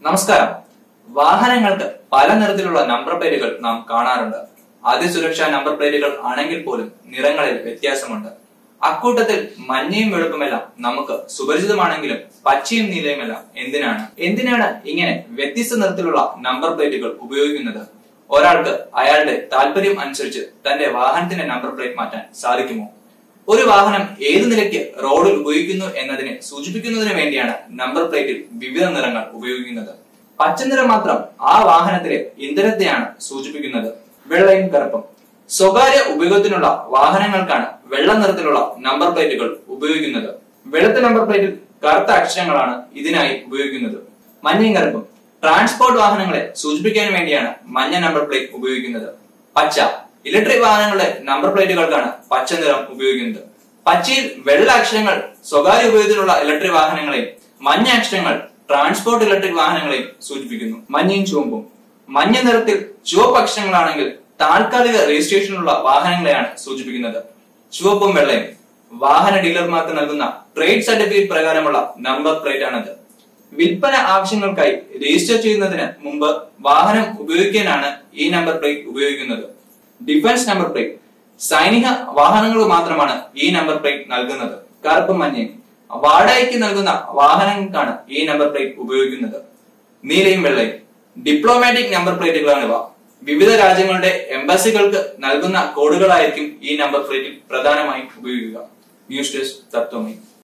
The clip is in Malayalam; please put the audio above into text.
നമസ്കാരം വാഹനങ്ങൾക്ക് പല നിറത്തിലുള്ള നമ്പർ പ്ലേറ്റുകൾ നാം കാണാറുണ്ട് അതിസുരക്ഷാ നമ്പർ പ്ലേറ്റുകൾ ആണെങ്കിൽ പോലും നിറങ്ങളിൽ വ്യത്യാസമുണ്ട് അക്കൂട്ടത്തിൽ മഞ്ഞയും വെളുപ്പുമെല്ലാം നമുക്ക് സുപരിചിതമാണെങ്കിലും പച്ചയും നീലയുമെല്ലാം എന്തിനാണ് എന്തിനാണ് ഇങ്ങനെ വ്യത്യസ്ത നിറത്തിലുള്ള നമ്പർ പ്ലേറ്റുകൾ ഉപയോഗിക്കുന്നത് ഒരാൾക്ക് അയാളുടെ താല്പര്യം അനുസരിച്ച് തന്റെ വാഹനത്തിന്റെ നമ്പർ പ്ലേറ്റ് മാറ്റാൻ സാധിക്കുമോ ഒരു വാഹനം ഏത് നിലയ്ക്ക് റോഡിൽ ഉപയോഗിക്കുന്നു എന്നതിനെ സൂചിപ്പിക്കുന്നതിന് വേണ്ടിയാണ് നമ്പർ പ്ലേറ്റിൽ വിവിധ നിറങ്ങൾ ഉപയോഗിക്കുന്നത് പച്ച നിറം മാത്രം ആ വാഹനത്തിലെ ഇന്ധനത്തെയാണ് സൂചിപ്പിക്കുന്നത് വെള്ളയും കറുപ്പും സ്വകാര്യ ഉപയോഗത്തിനുള്ള വാഹനങ്ങൾക്കാണ് വെള്ള നിറത്തിലുള്ള നമ്പർ പ്ലേറ്റുകൾ ഉപയോഗിക്കുന്നത് വെളുത്ത നമ്പർ പ്ലേറ്റിൽ കറുത്ത അക്ഷരങ്ങളാണ് ഇതിനായി ഉപയോഗിക്കുന്നത് മഞ്ഞയും കറുപ്പും ട്രാൻസ്പോർട്ട് വാഹനങ്ങളെ സൂചിപ്പിക്കാൻ വേണ്ടിയാണ് മഞ്ഞ നമ്പർ പ്ലേറ്റ് ഉപയോഗിക്കുന്നത് പച്ച ഇലക്ട്രിക് വാഹനങ്ങളുടെ നമ്പർ പ്ലേറ്റുകൾക്കാണ് പച്ച നിറം ഉപയോഗിക്കുന്നത് പച്ചയിൽ വെള്ള അക്ഷരങ്ങൾ സ്വകാര്യ ഉപയോഗത്തിനുള്ള ഇലക്ട്രിക് വാഹനങ്ങളെയും മഞ്ഞ അക്ഷരങ്ങൾ ട്രാൻസ്പോർട്ട് ഇലക്ട്രിക് വാഹനങ്ങളെയും സൂചിപ്പിക്കുന്നു മഞ്ഞയും ചുവപ്പും മഞ്ഞ നിറത്തിൽ ചുവപ്പ് അക്ഷരങ്ങളാണെങ്കിൽ താൽക്കാലിക രജിസ്ട്രേഷനുള്ള വാഹനങ്ങളെയാണ് സൂചിപ്പിക്കുന്നത് ചുവപ്പും വെള്ളയും വാഹന ഡീലർമാർക്ക് നൽകുന്ന ട്രേഡ് സർട്ടിഫിക്കറ്റ് പ്രകാരമുള്ള നമ്പർ പ്ലേറ്റ് ആണത് വിൽപ്പന ആവശ്യങ്ങൾക്കായി രജിസ്റ്റർ ചെയ്യുന്നതിന് മുമ്പ് വാഹനം ഉപയോഗിക്കാനാണ് ഈ നമ്പർ പ്ലേറ്റ് ഉപയോഗിക്കുന്നത് ഡിഫൻസ് നമ്പർ പ്ലേറ്റ് സൈനിക വാഹനങ്ങൾക്ക് മാത്രമാണ് ഈ നമ്പർ പ്ലേറ്റ് നൽകുന്നത് കറുപ്പും മഞ്ഞയും വാടകയ്ക്ക് നൽകുന്ന വാഹനങ്ങൾക്കാണ് ഈ നമ്പർ പ്ലേറ്റ് ഉപയോഗിക്കുന്നത് നീലയും വെള്ളയും ഡിപ്ലോമാറ്റിക് നമ്പർ പ്ലേറ്റുകളാണിവ വിവിധ രാജ്യങ്ങളുടെ എംബസികൾക്ക് നൽകുന്ന കോഡുകളായിരിക്കും ഈ നമ്പർ പ്ലേറ്റിൽ പ്രധാനമായും ഉപയോഗിക്കുക ന്യൂസ് ഡെസ്ക് തത്വമേ